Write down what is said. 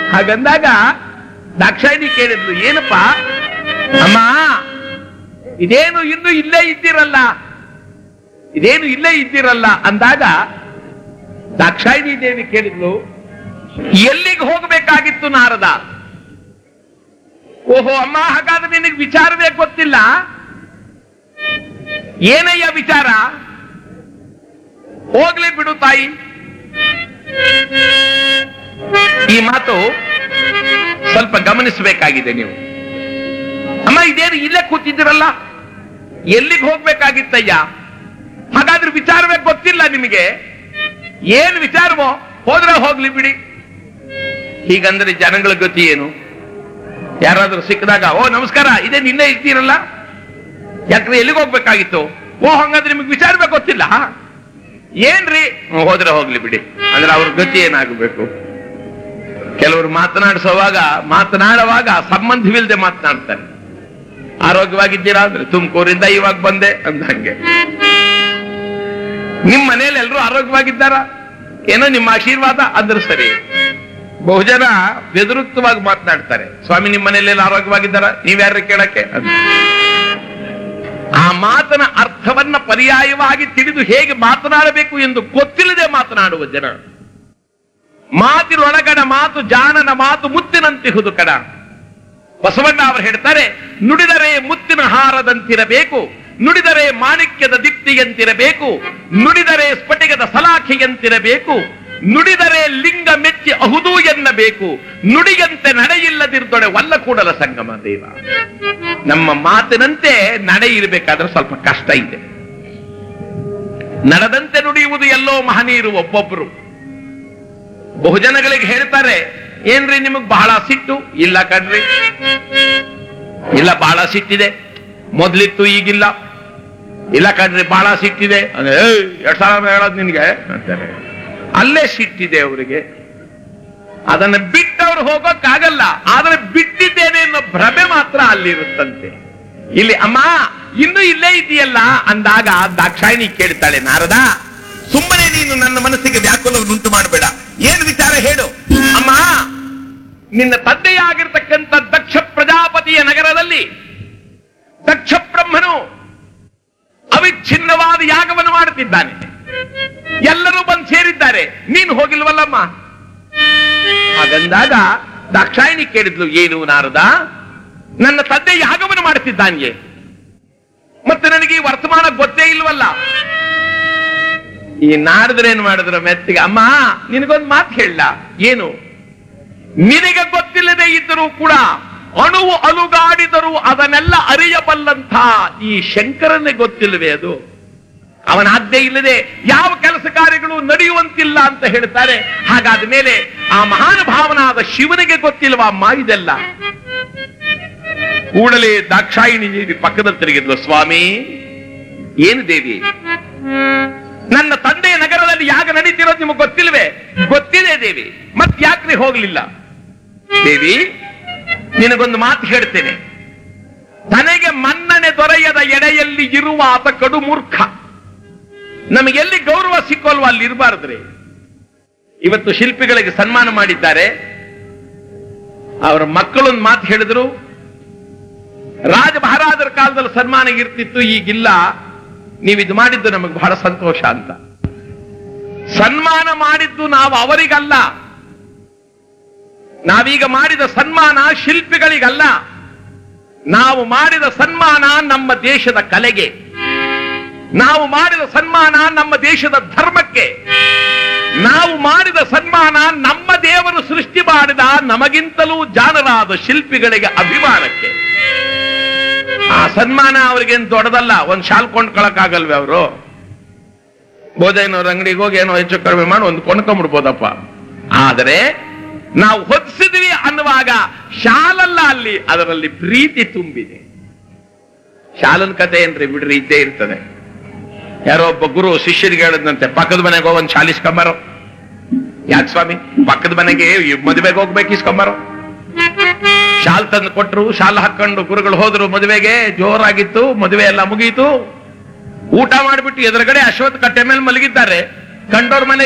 ಹಾಗಂದಾಗ ದಾಕ್ಷಾಯಿಣಿ ಕೇಳಿದ್ಲು ಏನಪ್ಪ ಅಮ್ಮ ಇದೇನು ಇನ್ನು ಇಲ್ಲೇ ಇದ್ದೀರಲ್ಲ ಇದೇನು ಇಲ್ಲೇ ಇದ್ದೀರಲ್ಲ ಅಂದಾಗ ದಾಕ್ಷಾಯಿಣಿ ದೇವಿ ಕೇಳಿದ್ಲು ಎಲ್ಲಿಗೆ ಹೋಗಬೇಕಾಗಿತ್ತು ನಾರದ ಓಹೋ ಅಮ್ಮ ಹಾಗಾದ್ರೆ ನಿನಗೆ ವಿಚಾರವೇ ಗೊತ್ತಿಲ್ಲ ಏನಯ್ಯ ವಿಚಾರ ಹೋಗ್ಲಿ ಬಿಡು ತಾಯಿ ಈ ಮಾತು ಸ್ವಲ್ಪ ಗಮನಿಸಬೇಕಾಗಿದೆ ನೀವು ಅಮ್ಮ ಇದೇನು ಇಲ್ಲೇ ಕೂತಿದ್ದೀರಲ್ಲ ಎಲ್ಲಿಗೆ ಹೋಗ್ಬೇಕಾಗಿತ್ತಯ್ಯ ಹಾಗಾದ್ರೆ ವಿಚಾರವೇ ಗೊತ್ತಿಲ್ಲ ನಿಮಗೆ ಏನ್ ವಿಚಾರವೋ ಹೋದ್ರೆ ಹೋಗ್ಲಿ ಬಿಡಿ ಹೀಗಂದ್ರೆ ಜನಗಳ ಗತಿ ಏನು ಯಾರಾದ್ರೂ ಸಿಕ್ಕಿದಾಗ ಓ ನಮಸ್ಕಾರ ಇದೇ ನಿನ್ನೆ ಇದ್ದೀರಲ್ಲ ಯಾಕ್ರೆ ಎಲ್ಲಿಗೆ ಹೋಗ್ಬೇಕಾಗಿತ್ತು ಓ ಹಂಗಂದ್ರೆ ನಿಮಗೆ ವಿಚಾರವೇ ಗೊತ್ತಿಲ್ಲ ಏನ್ರಿ ಹ್ಮ್, ಹೋದ್ರೆ ಹೋಗ್ಲಿ ಬಿಡಿ ಅಂದ್ರೆ ಅವ್ರ ಗತಿ ಏನಾಗಬೇಕು ಕೆಲವರು ಮಾತನಾಡಿಸುವಾಗ ಮಾತನಾಡುವಾಗ ಸಂಬಂಧವಿಲ್ಲದೆ ಮಾತನಾಡ್ತಾರೆ ಆರೋಗ್ಯವಾಗಿದ್ದೀರಾ ಅಂದ್ರೆ ತುಮಕೂರಿಂದ ಇವಾಗ ಬಂದೆ ಅಂದ ಹಂಗೆ ನಿಮ್ ಮನೇಲಿ ಎಲ್ಲರೂ ಆರೋಗ್ಯವಾಗಿದ್ದಾರಾ ಏನೋ ನಿಮ್ಮ ಆಶೀರ್ವಾದ ಅಂದ್ರೆ ಸರಿ ಬಹುಜನ ವ್ಯತಿರಿಕ್ತವಾಗಿ ಮಾತನಾಡ್ತಾರೆ ಸ್ವಾಮಿ ನಿಮ್ಮ ಮನೆಯಲ್ಲೆಲ್ಲ ಆರೋಗ್ಯವಾಗಿದ್ದಾರಾ ನೀವ್ಯಾರ ಕೇಳಕ್ಕೆ ಅಂತ ಆ ಮಾತನ ಅರ್ಥವನ್ನ ಪರ್ಯಾಯವಾಗಿ ತಿಳಿದು ಹೇಗೆ ಮಾತನಾಡಬೇಕು ಎಂದು ಗೊತ್ತಿಲ್ಲದೆ ಮಾತನಾಡುವ ಜನ ಮಾತಿನೊಳಗಡ ಮಾತು ಜಾಣನ ಮಾತು ಮುತ್ತಿನಂತಿಹುದು ಕಡ ಬಸವಣ್ಣ ಅವರು ಹೇಳ್ತಾರೆ ನುಡಿದರೆ ಮುತ್ತಿನ ಹಾರದಂತಿರಬೇಕು ನುಡಿದರೆ ಮಾಣಿಕ್ಯದ ದಿಪ್ತಿಯಂತಿರಬೇಕು ನುಡಿದರೆ ಸ್ಫಟಿಕದ ಸಲಾಖೆಯಂತಿರಬೇಕು ನುಡಿದರೆ ಲಿಂಗ ಮೆಚ್ಚಿ ಅಹುದು ಎನ್ನಬೇಕು ನುಡಿಯಂತೆ ನಡೆಯಿಲ್ಲದಿರ್ದೊಡೆ ವಲ್ಲ ಕೂಡಲ ಸಂಗಮ ದೇವ ನಮ್ಮ ಮಾತಿನಂತೆ ನಡೆ ಇರಬೇಕಾದ್ರೆ ಸ್ವಲ್ಪ ಕಷ್ಟ ಇದೆ ನಡೆದಂತೆ ನುಡಿಯುವುದು ಎಲ್ಲೋ ಮಹನೀಯರು ಒಬ್ಬೊಬ್ರು ಬಹುಜನಗಳಿಗೆ ಹೇಳ್ತಾರೆ ಏನ್ರಿ ನಿಮಗ್ ಬಹಳ ಸಿಟ್ಟು ಇಲ್ಲ ಕಣ್ರಿ ಇಲ್ಲ ಬಹಳ ಸಿಟ್ಟಿದೆ ಮೊದ್ಲಿತ್ತು ಈಗಿಲ್ಲ ಇಲ್ಲ ಕಣ್ರಿ ಬಹಳ ಸಿಟ್ಟಿದೆ ಅಂದ್ರೆ "ಏಯ್, ಎರಡ್ ಸಾವಿರ ಹೇಳೋದು ನಿನ್ಗೆ ಅಂತಾರೆ ಅಲ್ಲೇ ಸಿಟ್ಟಿದೆ ಅವರಿಗೆ ಅದನ್ನ ಬಿಟ್ಟವ್ರು ಹೋಗೋಕ್ಕಾಗಲ್ಲ ಆದ್ರೆ ಬಿಟ್ಟಿದ್ದೇನೆ ಅನ್ನೋ ಭ್ರಮೆ ಮಾತ್ರ ಅಲ್ಲಿರುತ್ತಂತೆ ಇಲ್ಲಿ ಅಮ್ಮ ಇನ್ನು ಇಲ್ಲೇ ಇದೆಯಲ್ಲ ಅಂದಾಗ ದಾಕ್ಷಾಯಿಣಿ ಕೇಳ್ತಾಳೆ ನಾರದ ಸುಮ್ಮನೆ ನೀನು ನನ್ನ ಮನಸ್ಸಿಗೆ ವ್ಯಾಕುಲವನ್ನುಂಟು ಮಾಡಬೇಡ ಏನ್ ವಿಚಾರ ಹೇಳು ಅಮ್ಮ ನಿನ್ನ ತಂದೆಯಾಗಿರ್ತಕ್ಕಂಥ ದಕ್ಷ ಪ್ರಜಾಪತಿಯ ನಗರದಲ್ಲಿ ದಕ್ಷ ಬ್ರಹ್ಮನು ಅವಿಚ್ಛಿನ್ನವಾದ ಯಾಗವನ್ನು ಮಾಡುತ್ತಿದ್ದಾನೆ ಎಲ್ಲರೂ ಬಂದು ಸೇರಿದ್ದಾರೆ ನೀನು ಹೋಗಿಲ್ವಲ್ಲಮ್ಮ ಹಾಗಂದಾಗ ದಾಕ್ಷಾಯಿಣಿ ಕೇಳಿದ್ಲು ಏನು ನಾರದ ನನ್ನ ತಂದೆ ಯಾಗವನ್ನು ಮಾಡುತ್ತಿದ್ದಾನೆ ಮತ್ತೆ ನನಗೆ ಈ ವರ್ತಮಾನ ಗೊತ್ತೇ ಇಲ್ವಲ್ಲ ಈ ನಾರದ್ರೇನು ಮಾಡಿದ್ರ ಮೆತ್ತಿಗೆ ಅಮ್ಮ ನಿನಗೊಂದು ಮಾತು ಹೇಳ ಏನು ನಿನಗೆ ಗೊತ್ತಿಲ್ಲದೆ ಇದ್ದರೂ ಕೂಡ ಅಣುವು ಅಲುಗಾಡಿದರೂ ಅದನ್ನೆಲ್ಲ ಅರಿಯಬಲ್ಲಂಥ ಈ ಶಂಕರನೇ ಗೊತ್ತಿಲ್ಲವೇ ಅದು ಅವನ ಆಜ್ಞೆ ಇಲ್ಲದೆ ಯಾವ ಕೆಲಸ ಕಾರ್ಯಗಳು ನಡೆಯುವಂತಿಲ್ಲ ಅಂತ ಹೇಳ್ತಾರೆ ಹಾಗಾದ ಮೇಲೆ ಆ ಮಹಾನುಭಾವನಾದ ಶಿವನಿಗೆ ಗೊತ್ತಿಲ್ವಾ ಅಮ್ಮ ಇದೆಲ್ಲ ಕೂಡಲೇ ದಾಕ್ಷಾಯಿಣಿ ದೇವಿ ಪಕ್ಕದಲ್ಲಿ ತಿರುಗಿದ್ಲು ಸ್ವಾಮಿ ಏನು ದೇವಿ ನನ್ನ ತಂದೆಯ ನಗರದಲ್ಲಿ ಯಾಗ ನಡೀತಿರೋದು ನಿಮಗೆ ಗೊತ್ತಿಲ್ವೇ ಗೊತ್ತಿದೆ ದೇವಿ ಮತ್ ಯಾಕ್ರಿ ಹೋಗ್ಲಿಲ್ಲ ದೇವಿ ನಿನಗೊಂದು ಮಾತು ಹೇಳ್ತೇನೆ ತನಗೆ ಮನ್ನಣೆ ದೊರೆಯದ ಎಡೆಯಲ್ಲಿ ಇರುವ ಆತ ಕಡು ಮೂರ್ಖ ನಮಗೆಲ್ಲಿ ಗೌರವ ಸಿಕ್ಕೋಲ್ವ ಅಲ್ಲಿ ಇರಬಾರ್ದ್ರಿ ಇವತ್ತು ಶಿಲ್ಪಿಗಳಿಗೆ ಸನ್ಮಾನ ಮಾಡಿದ್ದಾರೆ ಅವರ ಮಕ್ಕಳೊಂದು ಮಾತು ಹೇಳಿದ್ರು ರಾಜ ಮಹಾರಾಜರ ಕಾಲದಲ್ಲಿ ಸನ್ಮಾನ ಇರ್ತಿತ್ತು ಈಗಿಲ್ಲ ನೀವು ಇದು ಮಾಡಿದ್ದು ನಮಗೆ ಬಹಳ ಸಂತೋಷ ಅಂತ ಸನ್ಮಾನ ಮಾಡಿದ್ದು ನಾವು ಅವರಿಗಲ್ಲ ನಾವೀಗ ಮಾಡಿದ ಸನ್ಮಾನ ಶಿಲ್ಪಿಗಳಿಗಲ್ಲ ನಾವು ಮಾಡಿದ ಸನ್ಮಾನ ನಮ್ಮ ದೇಶದ ಕಲೆಗೆ ನಾವು ಮಾಡಿದ ಸನ್ಮಾನ ನಮ್ಮ ದೇಶದ ಧರ್ಮಕ್ಕೆ ನಾವು ಮಾಡಿದ ಸನ್ಮಾನ ನಮ್ಮ ದೇವರು ಸೃಷ್ಟಿ ಮಾಡಿದ ನಮಗಿಂತಲೂ ಜಾಣರಾದ ಶಿಲ್ಪಿಗಳಿಗೆ ಅಭಿಮಾನಕ್ಕೆ ಆ ಸನ್ಮಾನ ಅವ್ರಿಗೇನು ದೊಡ್ಡದಲ್ಲ ಒಂದ್ ಶಾಲ್ ಕೊಂಡ್ಕೊಳಕ್ಕಾಗಲ್ವೇ ಅವರು ಬೋಧೈನವ್ರ ಅಂಗಡಿಗೆ ಹೋಗಿ ಏನೋ ಹೆಚ್ಚು ಕಡಿಮೆ ಮಾಡಿ ಒಂದು ಕೊಂಡ್ಕೊಂಡ್ಬಿಡ್ಬೋದಪ್ಪ ಆದರೆ ನಾವು ಹೊದಿಸಿದ್ವಿ ಅನ್ನುವಾಗ ಶಾಲಲ್ಲ ಅಲ್ಲಿ ಅದರಲ್ಲಿ ಪ್ರೀತಿ ತುಂಬಿದೆ ಶಾಲನ್ ಕತೆ ಏನ್ರಿ ಬಿಡ್ರಿ ಇದ್ದೇ ಇರ್ತದೆ ಯಾರೋ ಒಬ್ಬ ಗುರು ಶಿಷ್ಯರಿಗೆ ಹೇಳಿದಂತೆ ಪಕ್ಕದ ಮನೆಗೆ ಹೋಗಿ ಒಂದು ಶಾಲೆ ಇಸ್ಕೊಂಬಾರೋ ಯಾಕೆ ಸ್ವಾಮಿ ಪಕ್ಕದ ಮನೆಗೆ ಈ ಮದುವೆಗೆ ಹೋಗ್ಬೇಕು ಇಸ್ಕೊಂಬಾರೋ ಶಾಲ್ ತಂದು ಕೊಟ್ರು ಶಾಲ್ ಹಾಕೊಂಡು ಗುರುಗಳು ಹೋದ್ರು ಮದುವೆಗೆ ಜೋರಾಗಿತ್ತು ಮದುವೆ ಎಲ್ಲ ಮುಗೀತು ಊಟ ಮಾಡಿಬಿಟ್ಟು ಎದುರುಗಡೆ ಅಶ್ವತ್ಥ ಕಟ್ಟೆ ಮೇಲೆ ಮಲಗಿದ್ದಾರೆ ಕಂಡೋರ್ ಮನೆ